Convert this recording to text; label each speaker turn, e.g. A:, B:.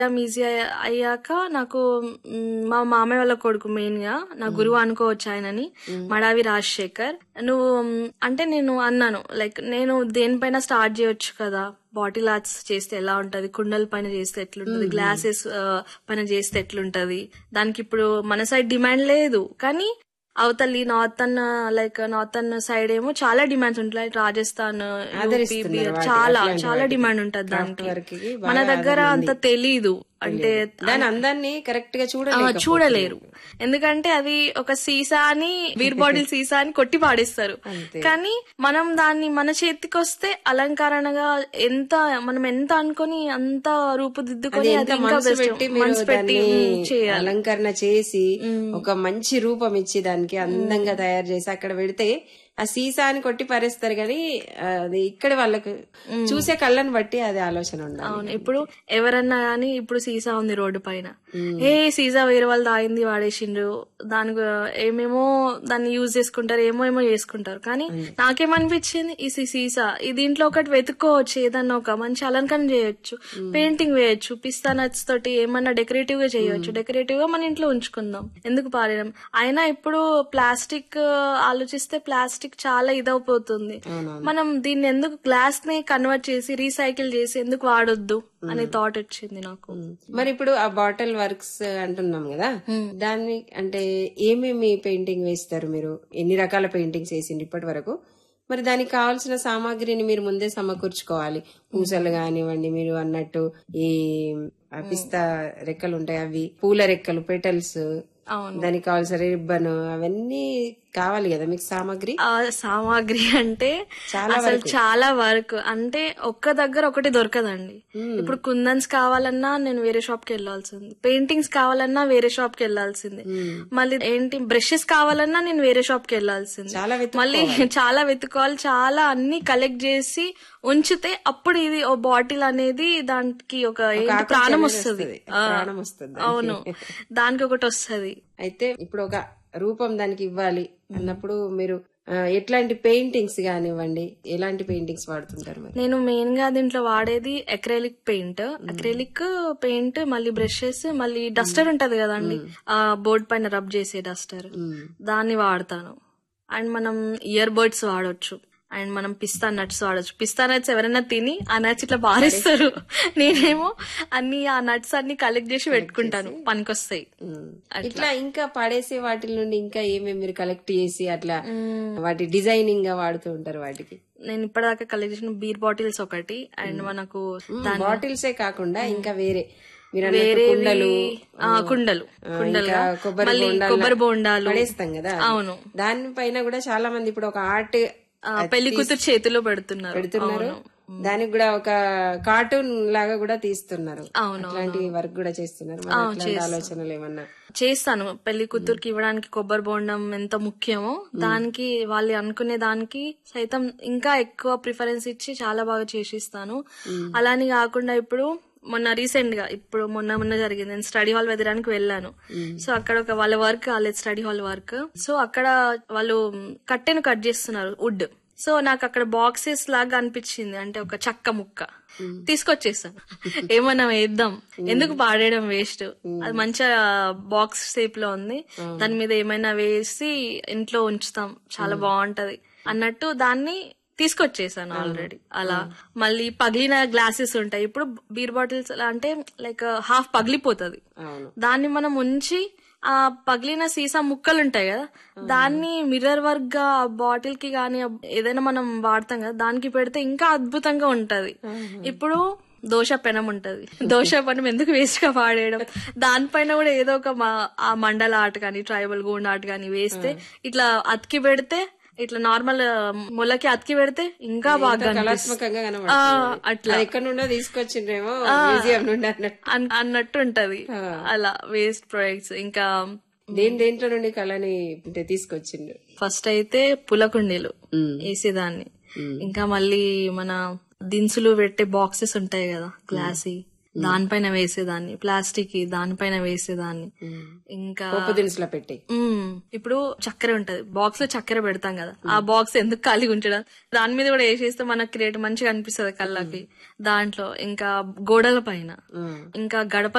A: Easy అయ్యాక నాకు మ్, మా మామయ్య వాళ్ళ కొడుకు మెయిన్ గా నా గురువు అనుకోవచ్చు ఆయనని మడావి రాజశేఖర్ నువ్వు మ్, అంటే నేను అన్నాను లైక్ నేను దేనిపైన స్టార్ట్ చేయొచ్చు కదా బాటిల్ ఆర్ట్స్ చేస్తే ఎలా ఉంటది కుండల పైన చేస్తే ఎట్లుంటది గ్లాసెస్ పైన చేస్తే ఎట్లుంటది దానికి ఇప్పుడు మన సైడ్ డిమాండ్ లేదు కానీ అవతలి నార్థన్ లైక్ నార్థన్ సైడ్ ఏమో చాలా డిమాండ్స్ ఉంటాయి like రాజస్థాన్ యూపీ,
B: ఆదరిస్తున్నారు
A: బీహార్
B: వాటి-
A: చాలా
B: అట్లాంటి
A: చాలా
B: వాటికి.
A: డిమాండ్ ఉంటది
B: Craft
A: దానికి
B: work కి
A: మన
B: బాగా
A: దగ్గర
B: ఆదరణ
A: అంత
B: ఉంది.
A: తెలీదు అంటే
B: దాని అందాన్ని కరెక్ట్ గా
A: ఆ,
B: చూడలేదు
A: చూడలేరు ఎందుకంటే అది ఒక సీసా అని బీర్ బాటిల్ సీసా అని కొట్టి పాడేస్తారు
B: అంతే.
A: కానీ మనం దాన్ని మన చేతికి వస్తే అలంకరణగా ఎంత మనం ఎంత అనుకొని అంత
B: అది
A: రూపుదిద్దుకొని
B: ఎంత
A: అది ఇంకా
B: మనసు
A: best.
B: పెట్టి మీరు
A: మనసు పెట్టి
B: దాన్ని
A: ఉమ్, చేయాలి
B: అలంకరణ చేసి ఒక మంచి రూపం ఇచ్చి దానికి అందంగా తయారు చేసి అక్కడ పెడితే ఆ సీసా అని కొట్టి పారేస్తారు కానీ అది ఇక్కడ వాళ్ళకు చూసే కళ్ళని బట్టి అది ఆలోచన ఉండాలి
A: అవును ఇప్పుడు ఎవరన్నా గానీ ఇప్పుడు సీసా ఉంది రోడ్డు పైన ఏ సీసా వేరే వాళ్ళు తాగింది వాడేసిండ్రు దానికి ఏమేమో దాన్ని యూజ్ చేసుకుంటారు ఏమో ఏమో చేసుకుంటారు కానీ నాకేమనిపించింది ఈ సీ- సీసా ఈ దీంట్లో ఒకటి వెతుక్కోవచ్చు ఏదన్నా ఒక మంచి అలంకరణ చేయొచ్చు పెయింటింగ్ వేయొచ్చు పిస్తా నట్స్ తోటి ఏమన్నా డెకరేటివ్ గా చేయొచ్చు డెకరేటివ్ గా మన ఇంట్లో ఉంచుకుందాం ఎందుకు పారేయడం అయినా ఇప్పుడు ప్లాస్టిక్ ఆలోచిస్తే ప్లాస్టిక్ చాలా ఇదైపోతుంది మనం దీన్ని ఎందుకు గ్లాస్ ని కన్వర్ట్ చేసి రీసైకిల్ చేసి ఎందుకు వాడొద్దు అనే థాట్ వచ్చింది నాకు
B: మరి ఇప్పుడు ఆ బాటిల్ వర్క్స్ అంటున్నాం కదా దాన్ని అంటే ఏమేమి పెయింటింగ్ వేస్తారు మీరు ఎన్ని రకాల పెయింటింగ్స్ వేసిండ్రు ఇప్పటి వరకు మరి దానికి కావాల్సిన సామాగ్రిని మీరు ముందే సమకూర్చుకోవాలి పూసలు కానివ్వండి మీరు అన్నట్టు ఈ ఆ పిస్తా రెక్కలు ఉంటాయి అవి పూల రెక్కలు పెటల్స్
A: అవును
B: దానికి కావాల్సిన రిబ్బన్ అవన్నీ కావాలి కదా మీకు సామాగ్రి
A: ఆ సామాగ్రి అంటే
B: చాలా
A: అసలు చాలా వర్క్ అంటే ఒక్క దగ్గర ఒకటి దొరకదండి ఇప్పుడు కుందన్స్ కావాలన్నా నేను వేరే షాప్ కి వెళ్లాల్సింది పెయింటింగ్స్ కావాలన్నా వేరే షాప్ కి వెళ్లాల్సింది మళ్ళీ ఏంటి బ్రషెస్ కావాలన్నా నేను వేరే షాప్ కి వెళ్లాల్సింది
B: చాలా వెతుక్కోవాలి.
A: మళ్ళీ చాలా వెతుకోవాలి చాలా అన్ని కలెక్ట్ చేసి ఉంచితే అప్పుడు ఇది ఓ బాటిల్ అనేది దానికి ఒక ఏంటి
B: ఆకృతి
A: ప్రాణం
B: అనేది
A: వస్తుంది
B: వస్తది. ప్రాణం వస్తది దానికి.
A: అవును దానికి ఒకటి వస్తుంది
B: అయితే ఇప్పుడు ఒక రూపం దానికి ఇవ్వాలి అన్నప్పుడు మీరు ఆ, ఎట్లాంటి పెయింటింగ్స్ కానివ్వండి ఎలాంటి పెయింటింగ్స్ వాడుతుంటారు మరి
A: నేను మెయిన్ గా దీంట్లో వాడేది అక్రేలిక్ పెయింట్ అక్రేలిక్ పెయింట్ మళ్ళీ బ్రషెస్ మళ్ళీ డస్టర్ ఉంటది కదండి ఆ బోర్డ్ పైన రబ్ చేసే డస్టర్ దాన్ని వాడతాను అండ్ మనం ఇయర్ బర్డ్స్ వాడొచ్చు అండ్ మనం పిస్తా నట్స్ వాడొచ్చు పిస్తా నట్స్ ఎవరైనా తిని ఆ నట్స్ ఇట్లా పారేస్తారు నేనేమో అన్ని ఆ నట్స్ అన్ని కలెక్ట్ చేసి పెట్టుకుంటాను పనికొస్తాయి
B: ఉమ్. ఇట్లా ఇంకా పడేసే వాటి నుండి ఇంకా ఏమేమి మీరు కలెక్ట్ చేసి అట్లా వాటి డిజైనింగ్ గా వాడుతూ ఉంటారు వాటికి
A: నేను ఇప్పటిదాకా కలెక్ట్ చేసిన బీర్ బాటిల్స్ ఒకటి అండ్ మనకు
B: బాటిల్సే కాకుండా ఇంకా వేరే మీరు అన్నట్టు
A: వేరేవి
B: కుండలు
A: ఆ, కుండలు
B: ఆ,
A: కుండలు
B: ఇంకా కొబ్బరి
A: మళ్ళీ
B: బోండాలు
A: కొబ్బరి బోండాలు
B: పడేస్తాం కదా
A: అవును
B: దానిపైన కూడా చాలా మంది ఇప్పుడు ఒక ఆర్ట్
A: ఆ, పెళ్లి కూతురు చేతిలో పెడుతున్నారు
B: పెడుతున్నారు దానికి కూడా ఒక కార్టూన్ లాగా కూడా తీస్తున్నారు
A: అవును,
B: అట్లాంటి వర్క్ కూడా చేస్తున్నారు మరి అట్లాంటి ఆలోచనలు ఏమన్నా
A: చేస్తాను పెళ్లి కూతురికి ఇవ్వడానికి కొబ్బరి బోండం ఎంత ముఖ్యమో దానికి వాళ్ళు అనుకునే దానికి సైతం ఇంకా ఎక్కువ ప్రిఫరెన్స్ ఇచ్చి చాలా బాగా చేసిస్తాను అలాని కాకుండా ఇప్పుడు మొన్న రీసెంట్ గా ఇప్పుడు మొన్న మొన్న జరిగింది నేను స్టడీ హాల్ వెదడానికి వెళ్ళాను సో అక్కడ ఒక వాళ్ళ వర్క్ కాలేదు స్టడీ హాల్ వర్క్ సో అక్కడ వాళ్ళు కట్టెను కట్ చేస్తున్నారు వుడ్ సో నాకు అక్కడ బాక్సెస్ లాగా అనిపించింది అంటే ఒక చెక్క ముక్క తీసుకొచ్చేసాను ఏమన్నా వేద్దాం ఎందుకు పాడేయడం వేస్ట్ అది మంచిగా బాక్స్ షేప్ లో ఉంది దాని మీద ఏమైనా వేసి ఇంట్లో ఉంచుతాం చాలా బాగుంటది అన్నట్టు దాన్ని తీసుకొచ్చేసాను ఆల్రెడీ అలా మళ్ళీ పగిలిన గ్లాసెస్ ఉంటాయి ఇప్పుడు బీర్ బాటిల్స్ అంటే లైక్ హాఫ్ పగిలిపోతుంది
B: అవును
A: దాన్ని మనం ఉంచి ఆ పగిలిన సీసా ముక్కలు ఉంటాయి కదా దాన్ని మిర్రర్ వర్క్ గా బాటిల్ కి గానీ ఏదైనా మనం వాడతాం కదా దానికి పెడితే ఇంకా అద్భుతంగా ఉంటది ఇప్పుడు దోశ పెనం ఉంటది దోశ పెనం ఎందుకు వేస్ట్ గా వాడేయడం దానిపైన కూడా ఏదో ఒక మా- ఆ మండల ఆర్ట్ కానీ ట్రైబల్ గోండ్ ఆర్ట్ కానీ వేస్తే ఇట్లా అతికి పెడితే ఇట్లా నార్మల్ మొలకి అతికి పెడితే ఇంకా బాగా అనిపిస్తుంది.
B: కళాత్మకంగా
A: ఆ,
B: కనబడుతుంది
A: అట్లా
B: అది ఎక్కడి నుండో తీసుకొచ్చిండ్రేమో మ్యూజియం నుండి అన్నట్టు
A: అన్- అన్నట్టు ఉంటది అలా వేస్ట్ ప్రొడక్ట్స్ ఇంకా
B: దేని దేంట్లో నుండి కళని అంటే తీసుకొచ్చిండ్రు
A: ఫస్ట్ అయితే పులకుండీలు వేసేదాన్ని ఇంకా మళ్ళీ మన దినుసులు పెట్టే బాక్సెస్ ఉంటాయి కదా గ్లాసీ దానిపైన వేసేదాన్ని ప్లాస్టిక్ దానిపైన వేసేదాన్ని ఇంకా
B: పప్పు దినుసులో పెట్టి
A: మ్మ్. ఇప్పుడు చక్కెర ఉంటది బాక్స్ లో చక్కెర పెడతాం కదా ఆ బాక్స్ ఎందుకు ఖాళీగా ఉంచడం దాని మీద కూడా వేసేస్తే మనకి క్రియేట్ మంచిగా అనిపిస్తుంది కళ్ళకి దాంట్లో ఇంకా గోడల పైన
B: ఉమ్.
A: ఇంకా గడప